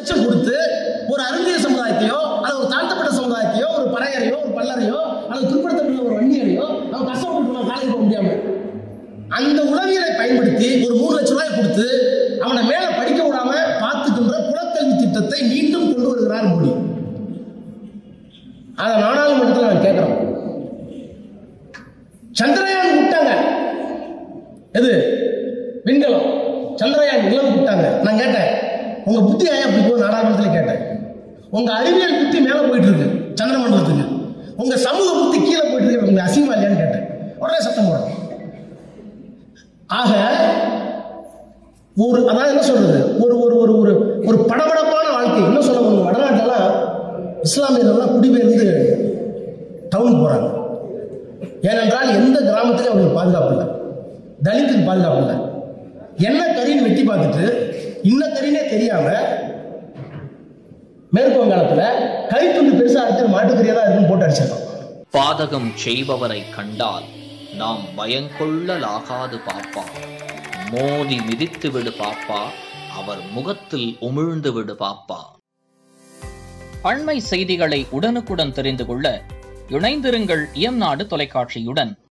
லட்சம் கொடுத்து ஒரு அருந்திய சமுதாயத்தையோ அல்லது ஒரு தாழ்த்தப்பட்ட சமுதாயத்தையோ ஒரு பறையறையோ ஒரு பல்லறையோ அல்லது பிற்படுத்தப்பட்ட ஒரு வண்டியரையோ அவன் கஷ்டப்பட்டு காலேஜ் போக முடியாம அந்த உளவியலை பயன்படுத்தி ஒரு மூணு லட்சம் ரூபாய் கொடுத்து அவனை மேல படிக்க விடாம பார்த்துக்கின்ற குலக்கல்வி திட்டத்தை மீண்டும் கொண்டு வருகிறார் மோடி அதை நாடாளுமன்றத்தில் நான் கேட்கிறோம் சந்திரயான் விட்டாங்க எது விண்கலம் சந்திரயான் நிலம் விட்டாங்க நான் கேட்டேன் உங்க புத்தி ஏன் அப்படி போகுது நாடாளுமன்றத்தில் கேட்டேன் உங்க அறிவியல் புத்தி மேல போயிட்டு இருக்கு சந்திரமண்டலத்துக்கு உங்க சமூக புத்தி கீழே போயிட்டு இருக்கு உங்க அசிங்கமா இல்லையான்னு கேட்டேன் உடனே சத்தம் போடுறோம் ஆக ஒரு அதாவது என்ன சொல்றது ஒரு ஒரு ஒரு ஒரு ஒரு படபடப்பான வாழ்க்கை என்ன சொல்ல முடியும் வடநாட்டெல்லாம் இஸ்லாமியர்கள்லாம் குடிபெயர்ந்து டவுன் போறாங்க ஏனென்றால் எந்த கிராமத்திலும் அவங்களுக்கு பாதுகாப்பு இல்லை தலித்துக்கு பாதுகாப்பு இல்லை என்ன கறின்னு வெட்டி பார்த்துட்டு இன்ன கறினே தெரியாம மேற்கு வங்காளத்துல கைத்துண்டு பெருசா இருக்கிற மாட்டுக்கறியா தான் இருக்குன்னு போட்டு அடிச்சிருக்கோம் பாதகம் செய்பவரை கண்டால் நாம் பயங்கொள்ளலாகாது பாப்பா மோதி மிதித்து விடு பாப்பா அவர் முகத்தில் உமிழ்ந்து விடு பாப்பா அண்மை செய்திகளை உடனுக்குடன் தெரிந்து கொள்ள இணைந்திருங்கள் இயம்நாடு தொலைக்காட்சியுடன்